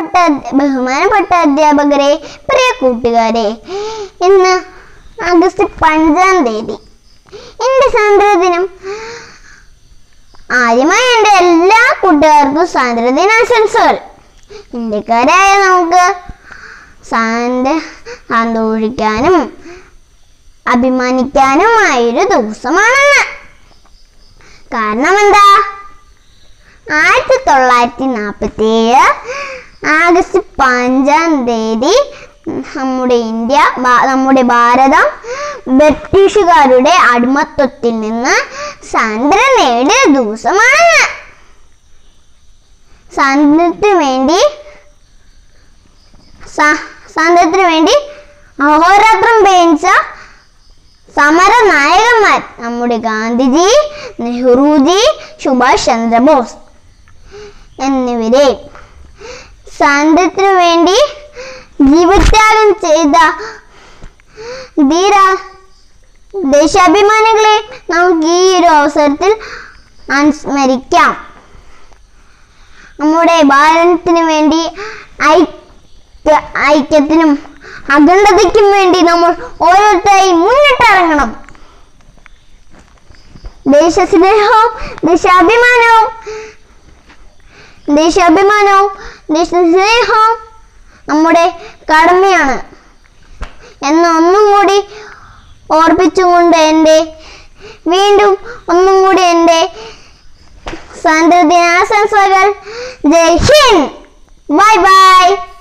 ബഹുമാനപ്പെട്ട ബഹുമാനപ്പെട്ട അധ്യാപകരെ പ്രിയ കൂട്ടുകാരെ ഇന്ന് ആഗസ്റ്റ് പഞ്ചാം തീയതി എൻ്റെ സ്വാതന്ത്ര്യദിനം ആദ്യമായി എൻ്റെ എല്ലാ കൂട്ടുകാർക്കും സ്വാതന്ത്ര്യദിനാശംസകൾ ഇന്ത്യക്കാരായ നമുക്ക് സ്വാതന്ത്ര്യ സന്തോഷിക്കാനും അഭിമാനിക്കാനുമായൊരു ദിവസമാണെന്ന് കാരണം എന്താ ആയിരത്തി തൊള്ളായിരത്തി നാൽപ്പത്തി ഏഴ് ആഗസ്റ്റ് പഞ്ചാം തീയതി നമ്മുടെ ഇന്ത്യ ഭാ- നമ്മുടെ ഭാരതം ബ്രിട്ടീഷുകാരുടെ അടിമത്വത്തിൽ നിന്ന് സ്വാതന്ത്ര്യം നേടിയ ദിവസമാണ് സ്വാതന്ത്ര്യത്തിന് വേണ്ടി സ- സ്വാതന്ത്ര്യത്തിന് വേണ്ടി അഹോരാത്രം പേയിച്ച സമര നായകന്മാർ നമ്മുടെ ഗാന്ധിജി നെഹ്റുജി സുഭാഷ് ചന്ദ്രബോസ് എന്നിവരെ സ്വാതന്ത്ര്യത്തിനു വേണ്ടി ജീവത്യാഗം ചെയ്ത ധീര ദേശാഭിമാനികളെ നമുക്ക് ഈ ഒരു അവസരത്തിൽ അനുസ്മരിക്കാം നമ്മുടെ ഭാരതത്തിന് വേണ്ടി ഐക്യ ഐക്യത്തിനും അഖണ്ഡതയ്ക്കും വേണ്ടി നമ്മൾ ഓരോരുത്തരായി മുന്നിട്ടിറങ്ങണം ദേശസ്നേഹവും ദേശാഭിമാനവും ദേശാഭിമാനവും ദേശസ്നേഹവും നമ്മുടെ കടമയാണ് എന്ന് ഒന്നും കൂടി ഓർപ്പിച്ചുകൊണ്ട് എൻ്റെ വീണ്ടും ഒന്നും കൂടി എൻ്റെ സ്വാതന്ത്ര്യദിനാശംസകൾ ജയ് ഹിന്ദ് ബൈ ബൈ